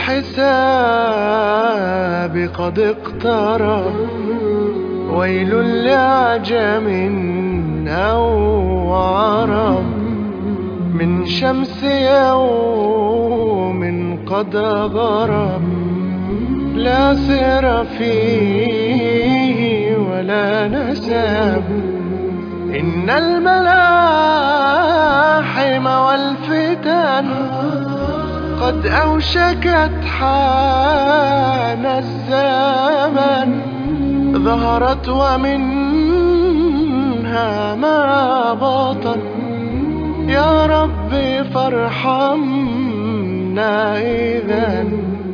الحساب قد اقترب ويل لعجم أو عرب من شمس يوم قد غرب لا سر فيه ولا نسب إن الملاحم والفتن قد أوشكت حان الزمن ظهرت ومنها ما بطن يا ربي فارحمنا إذا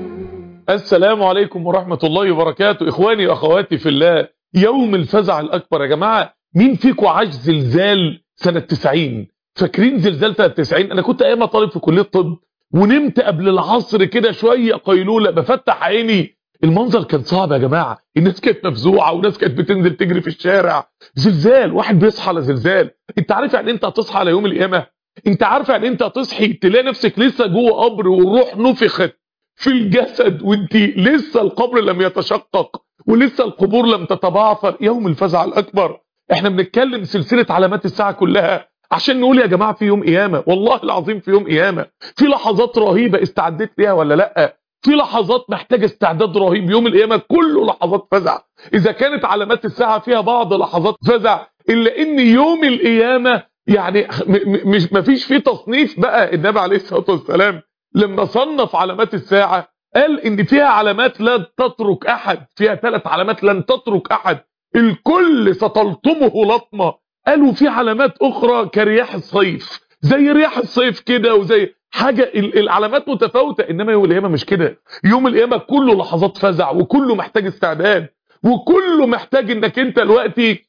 السلام عليكم ورحمة الله وبركاته إخواني وأخواتي في الله يوم الفزع الأكبر يا جماعة مين فيكم عاش زلزال سنة 90 فاكرين زلزال سنة 90 أنا كنت أيام طالب في كلية طب ونمت قبل العصر كده شوية قيلولة بفتح عيني المنظر كان صعب يا جماعة الناس كانت مفزوعة وناس كانت بتنزل تجري في الشارع زلزال واحد بيصحى على زلزال انت عارف يعني انت هتصحى على يوم القيامة انت عارف يعني انت هتصحي تلاقي نفسك لسه جوه قبر والروح نفخت في الجسد وانت لسه القبر لم يتشقق ولسه القبور لم تتبعثر يوم الفزع الأكبر احنا بنتكلم سلسلة علامات الساعة كلها عشان نقول يا جماعة في يوم قيامة والله العظيم في يوم قيامة في لحظات رهيبة استعدت ليها ولا لأ في لحظات محتاجة استعداد رهيب يوم القيامة كله لحظات فزع إذا كانت علامات الساعة فيها بعض لحظات فزع إلا إن يوم القيامة يعني مش مفيش فيه تصنيف بقى النبي عليه الصلاة والسلام لما صنف علامات الساعة قال إن فيها علامات لا تترك أحد فيها ثلاث علامات لن تترك أحد الكل ستلطمه لطمة قالوا في علامات أخرى كرياح الصيف زي رياح الصيف كده وزي حاجة العلامات متفاوتة إنما يوم القيامة مش كده يوم القيامة كله لحظات فزع وكله محتاج استعداد وكله محتاج إنك أنت دلوقتي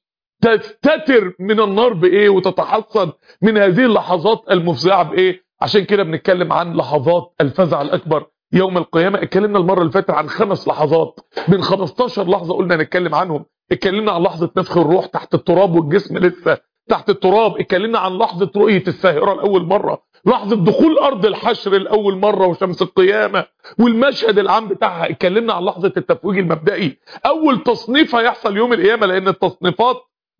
تستتر من النار بإيه وتتحصن من هذه اللحظات المفزعة بإيه عشان كده بنتكلم عن لحظات الفزع الأكبر يوم القيامة اتكلمنا المرة اللي فاتت عن خمس لحظات من 15 لحظة قلنا نتكلم عنهم اتكلمنا عن لحظة نفخ الروح تحت التراب والجسم لسه تحت التراب اتكلمنا عن لحظة رؤية الساهرة لأول مرة لحظة دخول أرض الحشر لأول مرة وشمس القيامة والمشهد العام بتاعها اتكلمنا عن لحظة التفويج المبدئي أول تصنيف هيحصل يوم القيامة لأن التصنيفات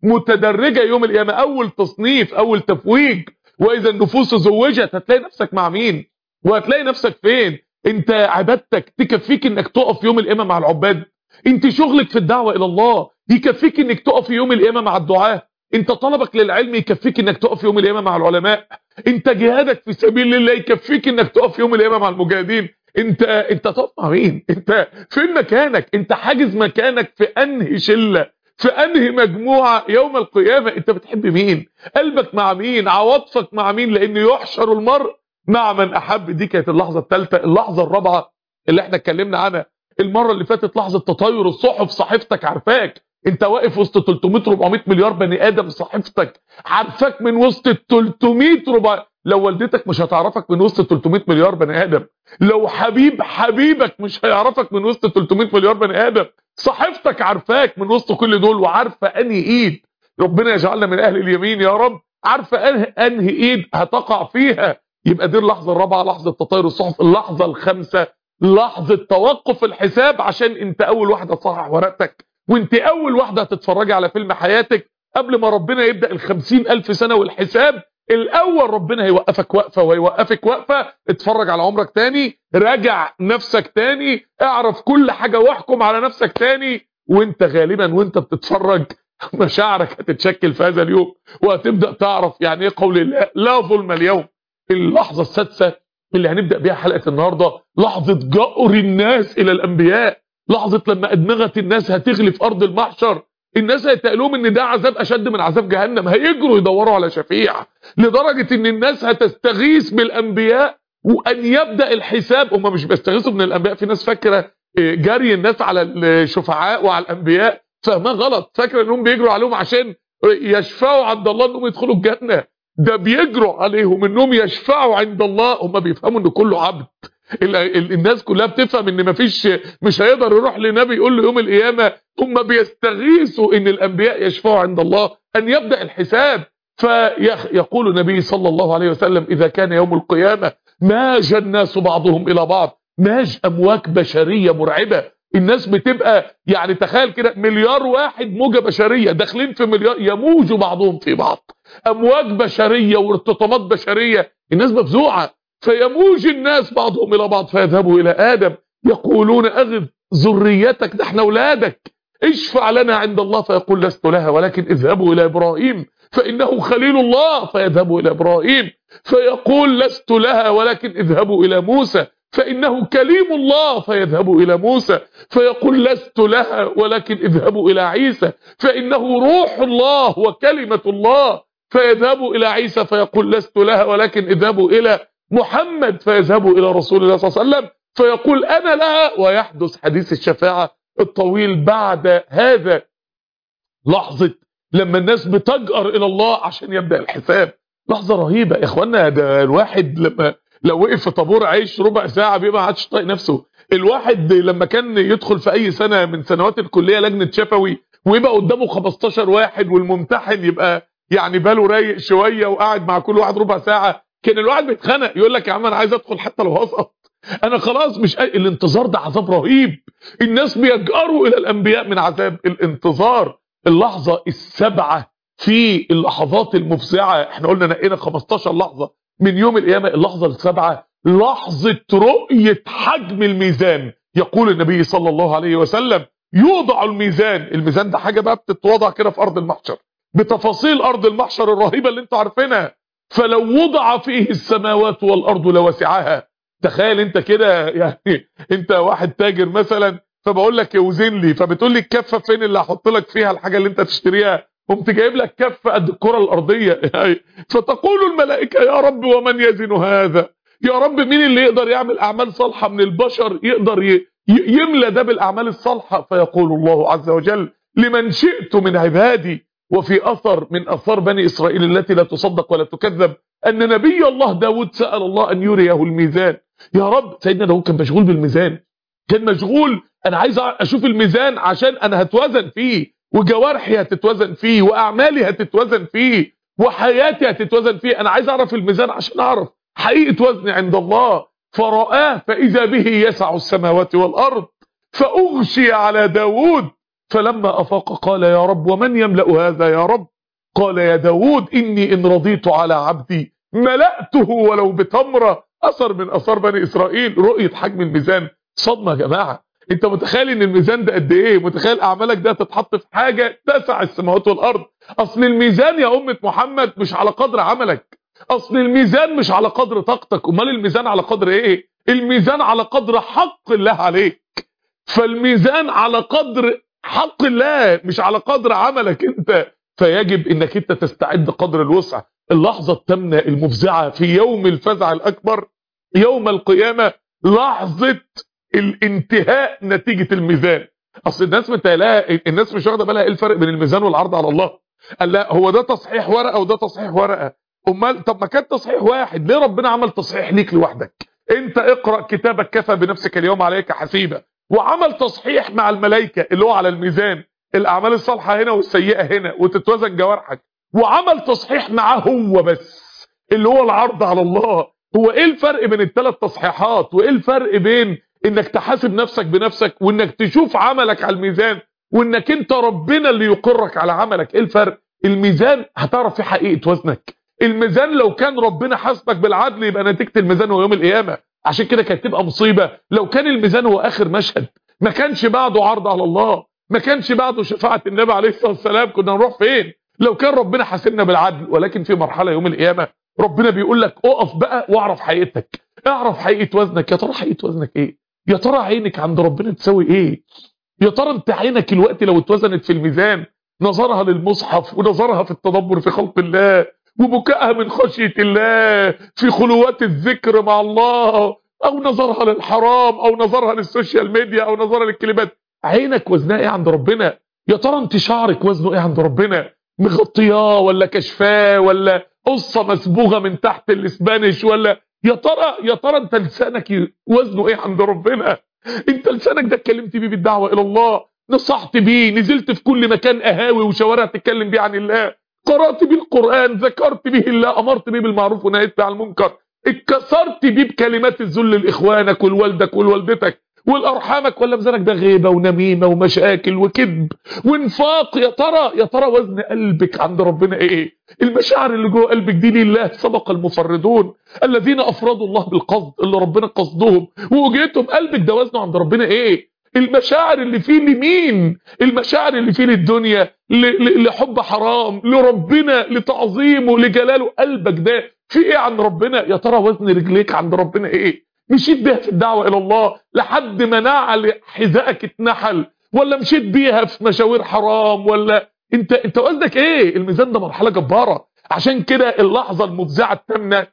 متدرجة يوم القيامة أول تصنيف أول تفويج وإذا النفوس زوجت هتلاقي نفسك مع مين وهتلاقي نفسك فين انت عبادتك تكفيك انك تقف يوم القيامة مع العباد انت شغلك في الدعوة الى الله يكفيك انك تقف يوم القيامة مع الدعاة انت طلبك للعلم يكفيك انك تقف يوم القيامة مع العلماء انت جهادك في سبيل الله يكفيك انك تقف يوم القيامة مع المجاهدين انت انت تقف مع مين انت فين مكانك انت حاجز مكانك في انهي شلة في انهي مجموعة يوم القيامة انت بتحب مين قلبك مع مين عواطفك مع مين لان يحشر المرء مع من احب دي كانت اللحظة الثالثة اللحظة الرابعة اللي احنا اتكلمنا عنها المرة اللي فاتت لحظة تطاير الصحف صحيفتك عارفاك انت واقف وسط 300 400 مليار بني ادم صحيفتك عارفاك من وسط ال 300 ربع لو والدتك مش هتعرفك من وسط 300 مليار بني ادم لو حبيب حبيبك مش هيعرفك من وسط 300 مليار بني ادم صحيفتك عارفاك من وسط كل دول وعارفه انهي ايد ربنا يجعلنا من اهل اليمين يا رب عارفه انهي ايد هتقع فيها يبقى دي اللحظه الرابعه لحظه تطاير الصحف اللحظه الخامسه لحظه توقف الحساب عشان انت اول واحده تصحح ورقتك وانت اول واحده هتتفرجي على فيلم حياتك قبل ما ربنا يبدا الخمسين الف سنه والحساب الاول ربنا هيوقفك وقفه وهيوقفك وقفه اتفرج على عمرك تاني راجع نفسك تاني اعرف كل حاجه واحكم على نفسك تاني وانت غالبا وانت بتتفرج مشاعرك هتتشكل في هذا اليوم وهتبدا تعرف يعني ايه قول الله لا ظلم اليوم اللحظه السادسه اللي هنبدا بيها حلقه النهارده لحظه جأر الناس الى الانبياء لحظه لما ادمغه الناس هتغلي في ارض المحشر الناس هيتقالهم ان ده عذاب اشد من عذاب جهنم هيجروا يدوروا على شفيع لدرجه ان الناس هتستغيث بالانبياء وان يبدا الحساب هم مش بيستغيثوا من الانبياء في ناس فاكره جري الناس على الشفعاء وعلى الانبياء فما غلط فاكره انهم بيجروا عليهم عشان يشفعوا عند الله انهم يدخلوا الجنه ده بيجروا عليهم انهم يشفعوا عند الله هم بيفهموا ان كله عبد الناس كلها بتفهم ان مفيش مش هيقدر يروح لنبي يقول له يوم القيامه هم بيستغيثوا ان الانبياء يشفعوا عند الله ان يبدا الحساب فيقول النبي صلى الله عليه وسلم اذا كان يوم القيامه ماج الناس بعضهم الى بعض ماج امواج بشريه مرعبه الناس بتبقى يعني تخيل كده مليار واحد موجه بشريه داخلين في مليار يموجوا بعضهم في بعض امواج بشريه وارتطامات بشريه الناس مفزوعه فيموج الناس بعضهم الى بعض فيذهبوا الى ادم يقولون اغذ ذريتك ده احنا اولادك اشفع لنا عند الله فيقول لست لها ولكن اذهبوا الى ابراهيم فانه خليل الله فيذهبوا الى ابراهيم فيقول لست لها ولكن اذهبوا الى موسى فانه كليم الله فيذهبوا الى موسى فيقول لست لها ولكن اذهبوا الى عيسى فانه روح الله وكلمه الله فيذهبوا الى عيسى فيقول لست لها ولكن اذهبوا الى محمد فيذهبوا الى رسول الله صلى الله عليه وسلم فيقول انا لها ويحدث حديث الشفاعه الطويل بعد هذا لحظه لما الناس بتجأر الى الله عشان يبدا الحساب لحظه رهيبه يا اخوانا ده الواحد لما لو وقف في طابور عيش ربع ساعه بيبقى ما عادش طايق نفسه الواحد لما كان يدخل في اي سنه من سنوات الكليه لجنه شفوي ويبقى قدامه 15 واحد والممتحن يبقى يعني باله رايق شويه وقاعد مع كل واحد ربع ساعه كان الواحد بيتخنق يقول لك يا عم انا عايز ادخل حتى لو هسقط انا خلاص مش قا... الانتظار ده عذاب رهيب الناس بيجأروا الى الانبياء من عذاب الانتظار اللحظه السبعه في اللحظات المفزعه احنا قلنا نقينا 15 لحظه من يوم القيامه اللحظه السبعه لحظه رؤيه حجم الميزان يقول النبي صلى الله عليه وسلم يوضع الميزان الميزان ده حاجه بقى بتتوضع كده في ارض المحشر بتفاصيل ارض المحشر الرهيبه اللي انتوا عارفينها فلو وضع فيه السماوات والارض لوسعها تخيل انت كده يعني انت واحد تاجر مثلا فبقول لك اوزن لي فبتقول لي الكفه فين اللي هحط لك فيها الحاجه اللي انت تشتريها قمت جايب لك كفه قد الكره الارضيه يعني فتقول الملائكه يا رب ومن يزن هذا يا رب مين اللي يقدر يعمل اعمال صالحه من البشر يقدر ي... يملى ده بالاعمال الصالحه فيقول الله عز وجل لمن شئت من عبادي وفي اثر من اثار بني اسرائيل التي لا تصدق ولا تكذب ان نبي الله داود سال الله ان يريه الميزان يا رب سيدنا داود كان مشغول بالميزان كان مشغول انا عايز اشوف الميزان عشان انا هتوزن فيه وجوارحي هتتوزن فيه واعمالي هتتوزن فيه وحياتي هتتوزن فيه انا عايز اعرف الميزان عشان اعرف حقيقه وزني عند الله فرآه فاذا به يسع السماوات والارض فاغشي على داود فلما افاق قال يا رب ومن يملأ هذا يا رب قال يا داود اني ان رضيت على عبدي ملأته ولو بتمره اثر من اثار بني اسرائيل رؤيه حجم الميزان صدمه يا جماعه انت متخيل ان الميزان ده قد ايه متخيل اعمالك ده تتحط في حاجه تسع السماوات والارض اصل الميزان يا امه محمد مش على قدر عملك اصل الميزان مش على قدر طاقتك امال الميزان على قدر ايه الميزان على قدر حق الله عليك فالميزان على قدر حق الله مش على قدر عملك انت فيجب انك انت تستعد قدر الوسع اللحظه التامنه المفزعه في يوم الفزع الاكبر يوم القيامه لحظه الانتهاء نتيجه الميزان اصل الناس متهيألها الناس مش واخده بالها ايه الفرق بين الميزان والعرض على الله قال لا هو ده تصحيح ورقه وده تصحيح ورقه امال طب ما كان تصحيح واحد ليه ربنا عمل تصحيح ليك لوحدك انت اقرا كتابك كفى بنفسك اليوم عليك حسيبه وعمل تصحيح مع الملائكه اللي هو على الميزان الاعمال الصالحه هنا والسيئه هنا وتتوزن جوارحك وعمل تصحيح معاه هو بس اللي هو العرض على الله هو ايه الفرق بين الثلاث تصحيحات وايه الفرق بين انك تحاسب نفسك بنفسك وانك تشوف عملك على الميزان وانك انت ربنا اللي يقرك على عملك ايه الفرق الميزان هتعرف فيه حقيقه وزنك الميزان لو كان ربنا حاسبك بالعدل يبقى نتيجه الميزان هو يوم القيامه عشان كده كانت تبقى مصيبه لو كان الميزان هو اخر مشهد ما كانش بعده عرض على الله ما كانش بعده شفاعه النبي عليه الصلاه والسلام كنا نروح فين لو كان ربنا حاسبنا بالعدل ولكن في مرحله يوم القيامه ربنا بيقول لك اقف بقى واعرف حقيقتك اعرف حقيقه وزنك يا ترى حقيقه وزنك ايه يا ترى عينك عند ربنا تساوي ايه يا ترى انت عينك الوقت لو اتوزنت في الميزان نظرها للمصحف ونظرها في التدبر في خلق الله وبكائها من خشية الله في خلوات الذكر مع الله او نظرها للحرام او نظرها للسوشيال ميديا او نظرها للكلمات عينك وزنها ايه عند ربنا يا ترى انت شعرك وزنه ايه عند ربنا مغطياه ولا كشفاه ولا قصه مسبوغه من تحت الاسبانيش ولا يا ترى يا ترى انت لسانك وزنه ايه عند ربنا انت لسانك ده اتكلمت بيه بالدعوه الى الله نصحت بيه نزلت في كل مكان اهاوي وشوارع تتكلم بيه عن الله قرات بيه القران ذكرت به الله امرت بيه بالمعروف ونهيت عن المنكر اتكسرت بيه بكلمات الذل لاخوانك ولوالدك ولوالدتك والارحامك ولا ميزانك ده غيبه ونميمه ومشاكل وكذب وانفاق يا ترى يا ترى وزن قلبك عند ربنا ايه المشاعر اللي جوه قلبك دي لله سبق المفردون الذين افردوا الله بالقصد اللي ربنا قصدهم ووجهتهم قلبك ده وزنه عند ربنا ايه المشاعر اللي فيه لمين المشاعر اللي فيه للدنيا ل- ل- لحب حرام لربنا لتعظيمه لجلاله قلبك ده في ايه عند ربنا يا ترى وزن رجليك عند ربنا ايه مشيت بيها في الدعوة الى الله لحد ما نعل حذائك اتنحل ولا مشيت بيها في مشاوير حرام ولا انت انت وزنك ايه الميزان ده مرحلة جبارة عشان كده اللحظة المفزعة التامنة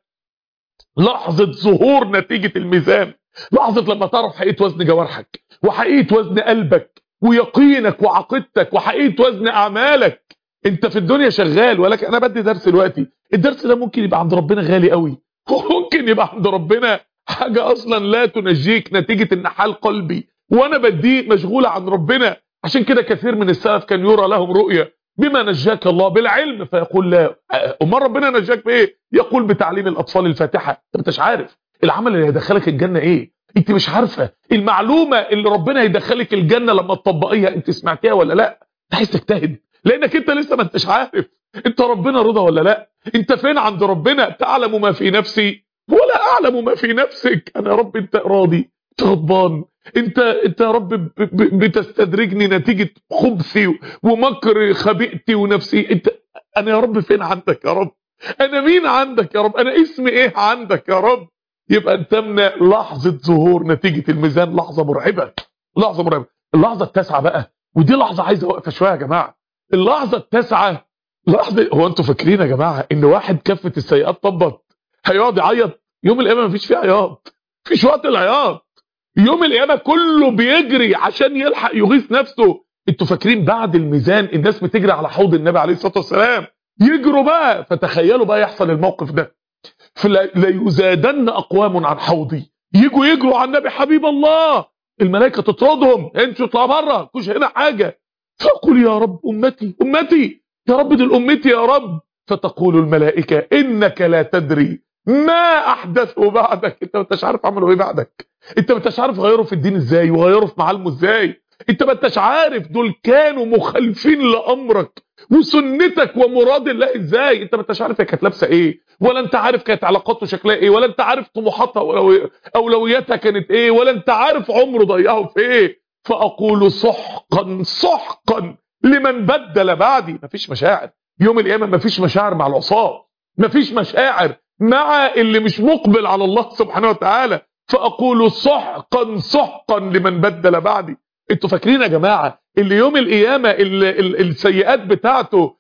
لحظة ظهور نتيجة الميزان لحظة لما تعرف حقيقة وزن جوارحك وحقيقة وزن قلبك ويقينك وعقيدتك وحقيقة وزن أعمالك انت في الدنيا شغال ولكن انا بدي درس دلوقتي الدرس ده ممكن يبقى عند ربنا غالي قوي وممكن يبقى عند ربنا حاجة اصلا لا تنجيك نتيجة ان حال قلبي وانا بديه مشغولة عن ربنا عشان كده كثير من السلف كان يرى لهم رؤية بما نجاك الله بالعلم فيقول لا امال ربنا نجاك بايه يقول بتعليم الاطفال الفاتحه انت مش عارف العمل اللي هيدخلك الجنه ايه انت مش عارفه المعلومه اللي ربنا هيدخلك الجنه لما تطبقيها انت سمعتيها ولا لا انت عايز تجتهد لانك انت لسه ما انتش عارف انت ربنا رضا ولا لا انت فين عند ربنا تعلم ما في نفسي ولا اعلم ما في نفسك انا يا رب انت راضي انت غضبان انت انت يا رب ب- ب- بتستدرجني نتيجه خبثي ومكر خبيئتي ونفسي انت انا يا رب فين عندك يا رب انا مين عندك يا رب انا اسمي ايه عندك يا رب يبقى انتمنا لحظه ظهور نتيجه الميزان لحظه مرعبه لحظه مرعبه اللحظه التاسعه بقى ودي لحظه عايزه وقفه شويه يا جماعه اللحظه التاسعه لحظه هو انتوا فاكرين يا جماعه ان واحد كفه السيئات طبت هيقعد يعيط يوم القيامه مفيش فيه عياط مفيش وقت العياط يوم القيامه كله بيجري عشان يلحق يغيث نفسه انتوا فاكرين بعد الميزان الناس بتجري على حوض النبي عليه الصلاه والسلام يجروا بقى فتخيلوا بقى يحصل الموقف ده فلا ليزادن اقوام عن حوضي يجوا يجروا على النبي حبيب الله الملائكه تطردهم انتوا اطلعوا بره مش هنا حاجه فاقول يا رب امتي امتي يا رب دي امتي يا رب فتقول الملائكه انك لا تدري ما احدثوا بعدك انت ما انتش عارف عملوا ايه بعدك انت ما انتش عارف غيروا في الدين ازاي وغيروا في معالمه ازاي انت ما انتش عارف دول كانوا مخالفين لامرك وسنتك ومراد الله ازاي انت ما انتش عارف هي كانت لابسه ايه ولا انت عارف كانت علاقاته شكلها ايه ولا انت عارف طموحاتها وأولوي- اولوياتها كانت ايه ولا انت عارف عمره ضيعه في ايه فاقول سحقا سحقا لمن بدل بعدي مفيش مشاعر يوم القيامه مفيش مشاعر مع العصاه مفيش مشاعر مع اللي مش مقبل على الله سبحانه وتعالى فاقول سحقا سحقا لمن بدل بعدي انتوا فاكرين يا جماعه اللي يوم القيامه ال- ال- السيئات بتاعته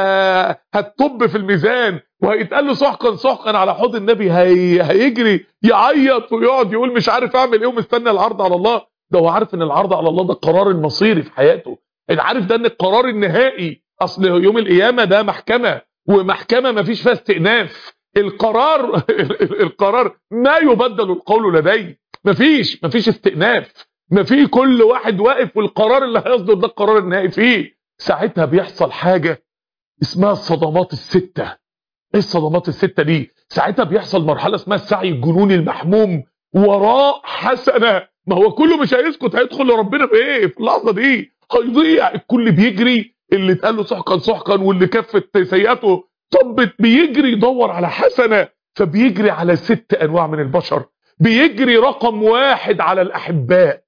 ه- هتطب في الميزان وهيتقال له سحقا سحقا على حوض النبي هي هيجري يعيط ويقعد يقول مش عارف اعمل ايه ومستنى العرض على الله ده هو عارف ان العرض على الله ده القرار المصيري في حياته انت عارف ده ان القرار النهائي اصل يوم القيامه ده محكمه ومحكمه ما فيش فيها استئناف القرار القرار ما يبدل القول لدي مفيش مفيش استئناف ما في كل واحد واقف والقرار اللي هيصدر ده القرار النهائي فيه ساعتها بيحصل حاجة اسمها الصدمات الستة ايه الصدمات الستة دي ساعتها بيحصل مرحلة اسمها السعي الجنوني المحموم وراء حسنة ما هو كله مش هيسكت هيدخل لربنا في ايه في اللحظة دي هيضيع الكل بيجري اللي اتقال له سحقا سحقا واللي كفت سيئاته طبت بيجري يدور على حسنة فبيجري على ست انواع من البشر بيجري رقم واحد على الاحباء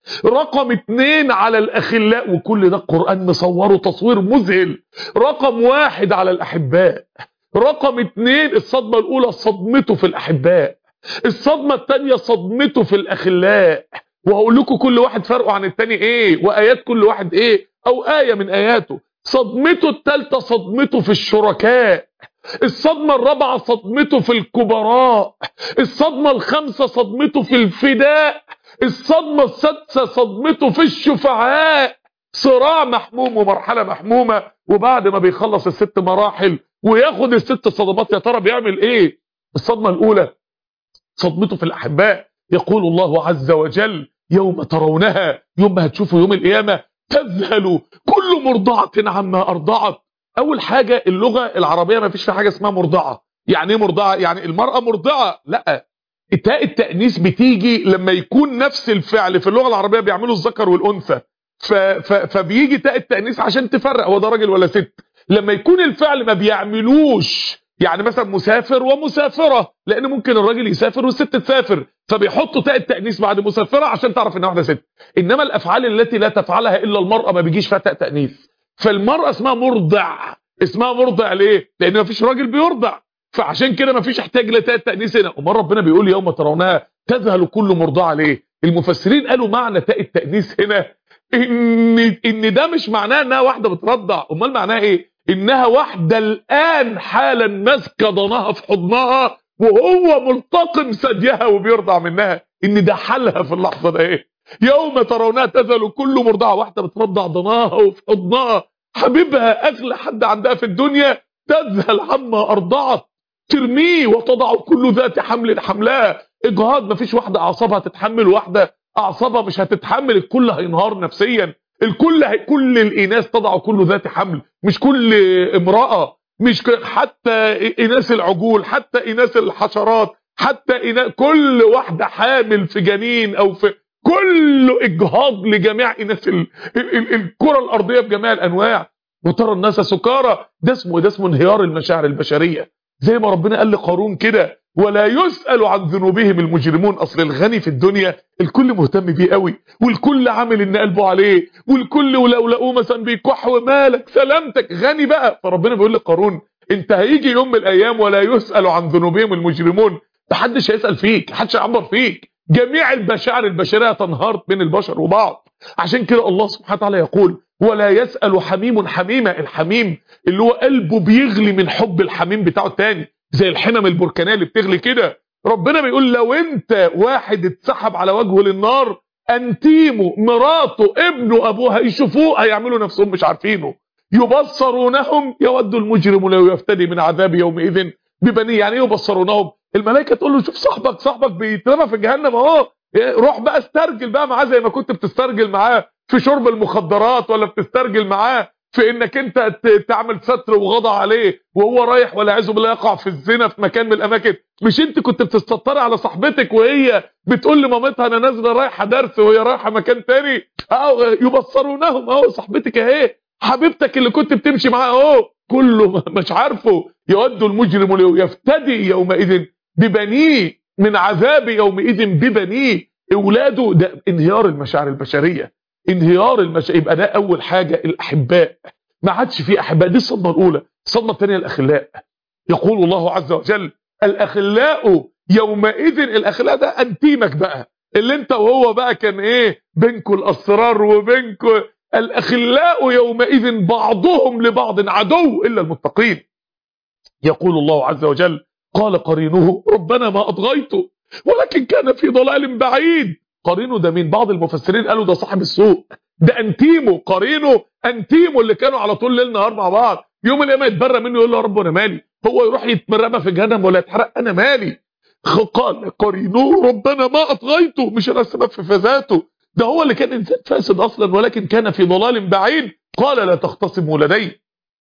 رقم اتنين على الاخلاء وكل ده القرآن مصوره تصوير مذهل رقم واحد على الاحباء رقم اتنين الصدمة الاولى صدمته في الاحباء الصدمة التانية صدمته في الاخلاء وهقول لكم كل واحد فرقه عن التاني ايه وايات كل واحد ايه او اية من اياته صدمته التالتة صدمته في الشركاء الصدمة الرابعة صدمته في الكبراء الصدمة الخامسة صدمته في الفداء الصدمة السادسة صدمته في الشفعاء صراع محموم ومرحلة محمومة وبعد ما بيخلص الست مراحل وياخد الست صدمات يا ترى بيعمل ايه الصدمة الاولى صدمته في الاحباء يقول الله عز وجل يوم ترونها يوم ما هتشوفوا يوم القيامة تذهل كل مرضعة عما ارضعت اول حاجة اللغة العربية ما فيش في حاجة اسمها مرضعة يعني ايه مرضعه يعني المراه مرضعه لا تاء التانيث بتيجي لما يكون نفس الفعل في اللغه العربيه بيعملوا الذكر والانثى ف ف فبيجي تاء التانيث عشان تفرق هو ده راجل ولا ست لما يكون الفعل ما بيعملوش يعني مثلا مسافر ومسافره لان ممكن الراجل يسافر والست تسافر فبيحطوا تاء التانيث بعد مسافره عشان تعرف انها واحده ست انما الافعال التي لا تفعلها الا المراه ما بيجيش فيها تاء تانيث فالمراه اسمها مرضع اسمها مرضع ليه لان ما فيش راجل بيرضع فعشان كده ما فيش احتياج لتاء التانيث هنا امال ربنا بيقول يوم ترونها تذهل كل مرضعه ليه المفسرين قالوا معنى تاء التانيث هنا ان ان ده مش معناه انها واحده بترضع امال معناها ايه انها واحده الان حالا ماسكه ضناها في حضنها وهو ملتقم ثديها وبيرضع منها ان ده حالها في اللحظه ده ايه يوم ترونها تذهل كل مرضعه واحده بترضع ضناها وفي حضنها حبيبها اغلى حد عندها في الدنيا تذهل عما ارضعت ترميه وتضع كل ذات حمل حملها اجهاض مفيش واحده اعصابها تتحمل واحده اعصابها مش هتتحمل الكل هينهار نفسيا الكل هي كل الاناث تضع كل ذات حمل مش كل امراه مش ك... حتى اناث العجول حتى اناث الحشرات حتى إناث كل واحده حامل في جنين او في كل اجهاض لجميع اناث ال... ال... ال... الكره الارضيه بجميع الانواع وترى الناس سكارى ده اسمه ده اسمه انهيار المشاعر البشريه زي ما ربنا قال لقارون كده ولا يسأل عن ذنوبهم المجرمون اصل الغني في الدنيا الكل مهتم بيه قوي والكل عامل ان قلبه عليه والكل ولو لقوه مثلا بيكح ومالك سلامتك غني بقى فربنا بيقول لقارون انت هيجي يوم من الايام ولا يسأل عن ذنوبهم المجرمون محدش هيسأل فيك محدش هيعبر فيك جميع المشاعر البشريه تنهار بين البشر وبعض عشان كده الله سبحانه وتعالى يقول ولا يسأل حميم حميمة الحميم اللي هو قلبه بيغلي من حب الحميم بتاعه التاني زي الحمم البركانيه اللي بتغلي كده ربنا بيقول لو انت واحد اتسحب على وجهه للنار انتيمه مراته ابنه ابوه هيشوفوه هيعملوا نفسهم مش عارفينه يبصرونهم يود المجرم لو يفتدي من عذاب يومئذ ببنيه يعني ايه يبصرونهم الملائكه تقول له شوف صاحبك صاحبك بيترمى في جهنم اهو روح بقى استرجل بقى معاه زي ما كنت بتسترجل معاه في شرب المخدرات ولا بتسترجل معاه في انك انت تعمل ستر وغضى عليه وهو رايح ولا عايزه بالله يقع في الزنا في مكان من الاماكن مش انت كنت بتستطري على صاحبتك وهي بتقول لمامتها انا نازله رايحه درس وهي رايحه مكان تاني اهو يبصرونهم اهو صاحبتك اهي حبيبتك اللي كنت بتمشي معاها اهو كله مش عارفه يود المجرم لو يفتدي يومئذ ببنيه من عذاب يومئذ ببنيه اولاده ده انهيار المشاعر البشريه انهيار المشاعر يبقى ده اول حاجه الاحباء ما عادش في احباء دي الصدمه الاولى الصدمه الثانيه الاخلاء يقول الله عز وجل الاخلاء يومئذ الاخلاء ده انتيمك بقى اللي انت وهو بقى كان ايه بينكم الاسرار وبينكم الاخلاء يومئذ بعضهم لبعض عدو الا المتقين يقول الله عز وجل قال قرينه ربنا ما اطغيته ولكن كان في ضلال بعيد قرينه ده مين بعض المفسرين قالوا ده صاحب السوق ده انتيمو قرينه انتيمو اللي كانوا على طول ليل نهار مع بعض يوم القيامه يتبرى منه يقول له يا رب انا مالي هو يروح يتمرمى في جهنم ولا يتحرق انا مالي قال قرينه ربنا ما اطغيته مش انا السبب في فساته ده هو اللي كان انسان فاسد اصلا ولكن كان في ضلال بعيد قال لا تختصموا لدي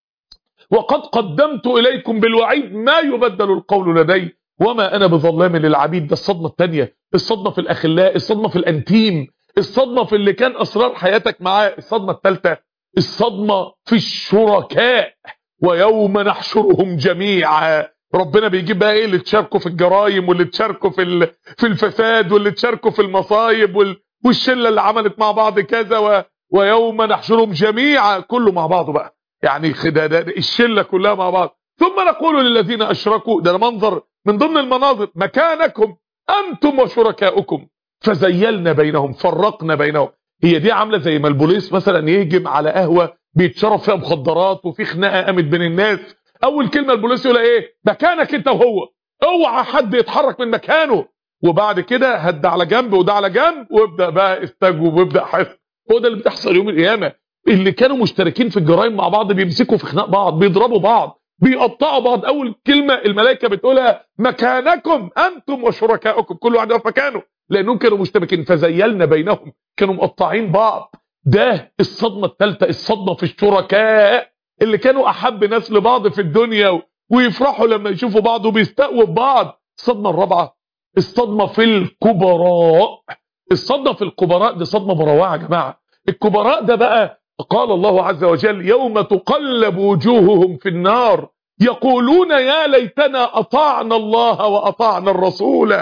وقد قدمت اليكم بالوعيد ما يبدل القول لدي وما انا بظلام للعبيد ده الصدمه الثانيه الصدمه في الاخلاء الصدمه في الانتيم الصدمه في اللي كان اسرار حياتك معاه الصدمه الثالثه الصدمه في الشركاء ويوم نحشرهم جميعا ربنا بيجيب بقى ايه اللي تشاركوا في الجرائم واللي تشاركوا في في الفساد واللي تشاركوا في المصايب وال... والشله اللي عملت مع بعض كذا و... ويوم نحشرهم جميعا كله مع بعضه بقى يعني ده, ده الشله كلها مع بعض ثم نقول للذين اشركوا ده منظر من ضمن المناظر مكانكم انتم وشركاؤكم فزيلنا بينهم فرقنا بينهم هي دي عامله زي ما البوليس مثلا يهجم على قهوه بيتشرب فيها مخدرات وفي خناقه قامت بين الناس اول كلمه البوليس يقول ايه مكانك انت وهو اوعى حد يتحرك من مكانه وبعد كده هد على جنب وده على جنب وابدا بقى استجوب وابدا حاسب هو ده اللي بتحصل يوم القيامه اللي كانوا مشتركين في الجرائم مع بعض بيمسكوا في خناق بعض بيضربوا بعض بيقطعوا بعض اول كلمه الملائكه بتقولها مكانكم انتم وشركاؤكم كل واحد في مكانه لانهم كانوا مشتبكين فزيلنا بينهم كانوا مقطعين بعض ده الصدمه الثالثه الصدمه في الشركاء اللي كانوا احب ناس لبعض في الدنيا ويفرحوا لما يشوفوا بعض وبيستقوا ببعض الصدمة الرابعة الصدمة في الكبراء الصدمة في الكبراء دي صدمة مروعة يا جماعة الكبراء ده بقى قال الله عز وجل يوم تقلب وجوههم في النار يقولون يا ليتنا أطعنا الله وأطعنا الرسول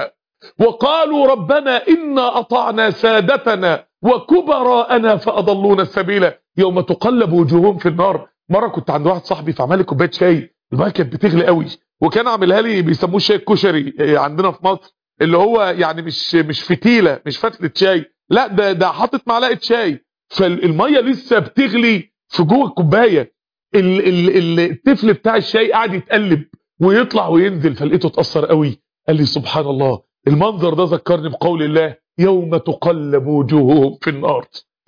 وقالوا ربنا إنا أطعنا سادتنا وكبراءنا فأضلونا السبيل يوم تقلب وجوههم في النار مرة كنت عند واحد صاحبي فعمل لي كوبايه شاي الميه كانت بتغلي قوي وكان عاملها لي بيسموه الشاي الكشري عندنا في مصر اللي هو يعني مش مش فتيله مش فتله شاي لا ده ده حاطط معلقه شاي فالميه لسه بتغلي في جوه الكوبايه ال- ال- ال- التفل بتاع الشاي قاعد يتقلب ويطلع وينزل فلقيته اتاثر قوي قال لي سبحان الله المنظر ده ذكرني بقول الله يوم تقلب وجوههم في النار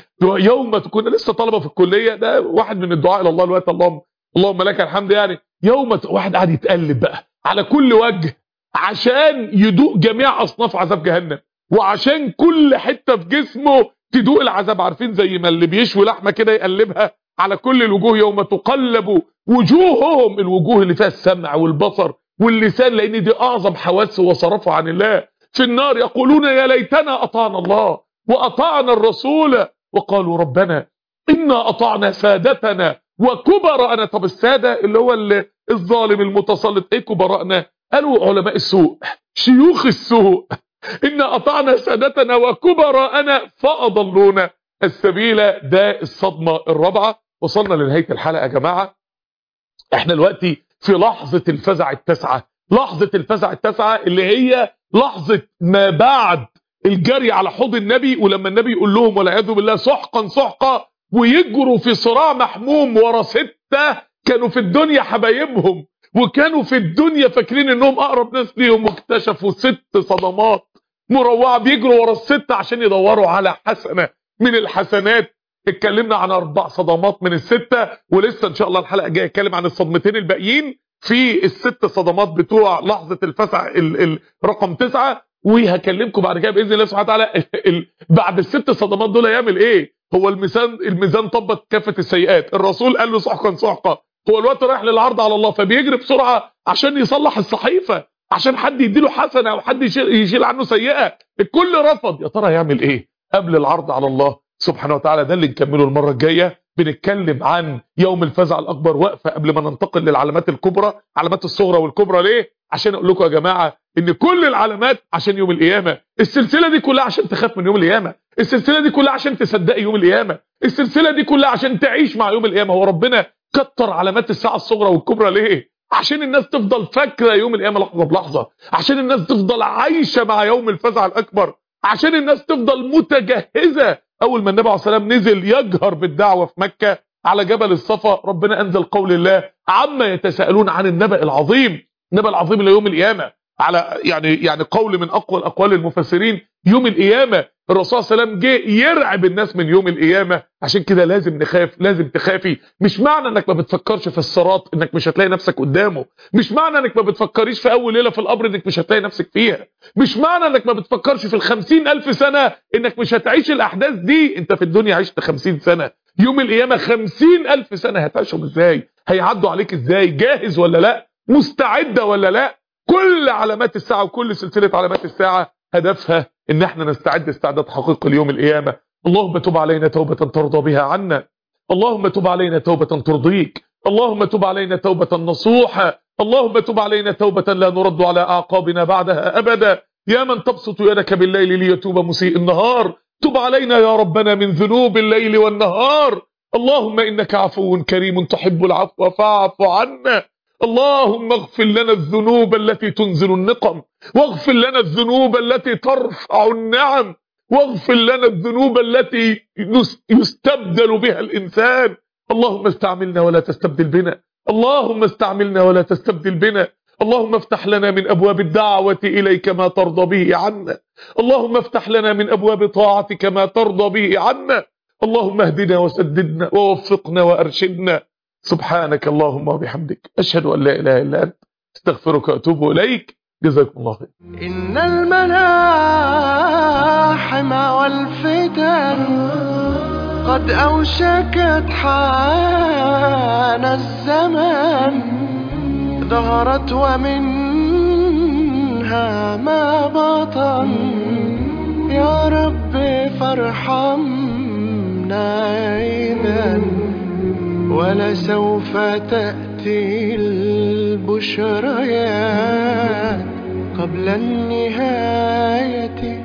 يوم كنا لسه طلبه في الكليه ده واحد من الدعاء الى الله الوقت اللهم اللهم لك الحمد يعني يوم ت- واحد قاعد يتقلب بقى على كل وجه عشان يدوق جميع اصناف عذاب جهنم وعشان كل حته في جسمه تدوق العذاب عارفين زي ما اللي بيشوي لحمه كده يقلبها على كل الوجوه يوم تقلب وجوههم الوجوه اللي فيها السمع والبصر واللسان لان دي اعظم حواس وصرفوا عن الله في النار يقولون يا ليتنا اطعنا الله واطعنا الرسول وقالوا ربنا انا اطعنا سادتنا وكبراءنا طب الساده اللي هو ال- الظالم المتسلط ايه كبراءنا قالوا علماء السوء شيوخ السوء إنا أطعنا سادتنا وكبراءنا فأضلونا السبيل ده الصدمة الرابعة وصلنا لنهاية الحلقة يا جماعة احنا دلوقتي في لحظة الفزع التاسعة لحظة الفزع التاسعة اللي هي لحظة ما بعد الجري على حوض النبي ولما النبي يقول لهم والعياذ بالله سحقا سحقا ويجروا في صراع محموم ورا ستة كانوا في الدنيا حبايبهم وكانوا في الدنيا فاكرين انهم اقرب ناس ليهم واكتشفوا ست صدمات مروعه بيجروا ورا الست عشان يدوروا على حسنه من الحسنات اتكلمنا عن اربع صدمات من السته ولسه ان شاء الله الحلقه الجايه اتكلم عن الصدمتين الباقيين في الست صدمات بتوع لحظه الفسع ال ال رقم تسعة وهكلمكم بعد كده باذن الله سبحانه وتعالى ال- ال- بعد الست صدمات دول هيعمل ايه هو الميزان الميزان طبت كافه السيئات الرسول قال له سحقا سحقا هو الوقت رايح للعرض على الله فبيجري بسرعه عشان يصلح الصحيفه عشان حد يديله حسنه او حد يشيل, يشيل عنه سيئه الكل رفض يا ترى يعمل ايه قبل العرض على الله سبحانه وتعالى ده اللي نكمله المره الجايه بنتكلم عن يوم الفزع الاكبر وقفه قبل ما ننتقل للعلامات الكبرى علامات الصغرى والكبرى ليه عشان اقول لكم يا جماعه ان كل العلامات عشان يوم القيامه السلسله دي كلها عشان تخاف من يوم القيامه السلسله دي كلها عشان تصدقي يوم القيامه السلسله دي كلها عشان تعيش مع يوم القيامه هو ربنا كتر علامات الساعه الصغرى والكبرى ليه عشان الناس تفضل فاكره يوم القيامه لحظه بلحظه عشان الناس تفضل عايشه مع يوم الفزع الاكبر عشان الناس تفضل متجهزه اول ما النبي عليه الصلاه والسلام نزل يجهر بالدعوه في مكه على جبل الصفا ربنا انزل قول الله عما يتساءلون عن النبأ العظيم النبأ العظيم الى يوم القيامه على يعني يعني قول من اقوى الاقوال المفسرين يوم القيامه الرسول صلى الله عليه وسلم جه يرعب الناس من يوم القيامه عشان كده لازم نخاف لازم تخافي مش معنى انك ما بتفكرش في الصراط انك مش هتلاقي نفسك قدامه مش معنى انك ما بتفكريش في اول ليله في القبر انك مش هتلاقي نفسك فيها مش معنى انك ما بتفكرش في الخمسين الف سنه انك مش هتعيش الاحداث دي انت في الدنيا عشت خمسين سنه يوم القيامه خمسين الف سنه هتعيشهم ازاي هيعدوا عليك ازاي جاهز ولا لا مستعده ولا لا كل علامات الساعه وكل سلسله علامات الساعه هدفها ان احنا نستعد استعداد حقيقي ليوم القيامه اللهم تب علينا توبه ترضى بها عنا اللهم تب علينا توبه ترضيك اللهم تب علينا توبه نصوحه اللهم تب علينا توبه لا نرد على اعقابنا بعدها ابدا يا من تبسط يدك بالليل ليتوب مسيء النهار تب علينا يا ربنا من ذنوب الليل والنهار اللهم انك عفو كريم تحب العفو فاعف عنا اللهم اغفر لنا الذنوب التي تنزل النقم واغفر لنا الذنوب التي ترفع النعم واغفر لنا الذنوب التي يس- يستبدل بها الإنسان اللهم استعملنا ولا تستبدل بنا اللهم استعملنا ولا تستبدل بنا اللهم افتح لنا من أبواب الدعوة إليك ما ترضى به عنا اللهم افتح لنا من أبواب طاعتك ما ترضى به عنا اللهم اهدنا وسددنا ووفقنا وأرشدنا سبحانك اللهم وبحمدك أشهد أن لا إله إلا أنت استغفرك وأتوب إليك جزاكم الله خير إن الملاحم والفتن قد أوشكت حان الزمان ظهرت ومنها ما بطن يا رب فارحمنا إذا ولسوف تأتي البشريات قبل النهاية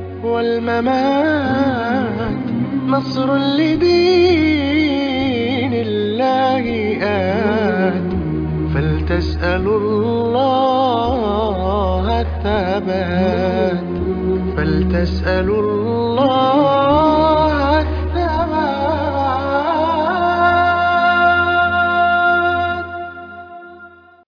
والممات نصر لدين الله آت فلتسألوا الله الثبات فلتسألوا الله